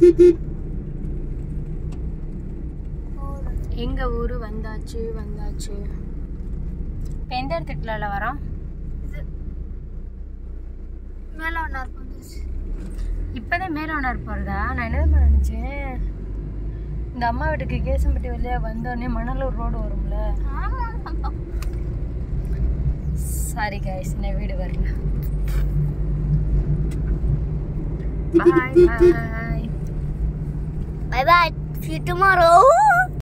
எங்க ஊரு வந்தாச்சு வந்தாச்சு இப்போ எந்த இடத்துக்குள்ள வரோம் மேல ஒன்றா இருக்கும் இப்போதான் மேலோனார் போகிறதா நான் என்ன நினச்சேன் இந்த அம்மா வீட்டுக்கு கேசம்பட்டி வழியா வந்தோடனே மணலூர் ரோடு வரும்ல சாரி கைஸ் நான் வீடு வரல bye bye bye bye see you tomorrow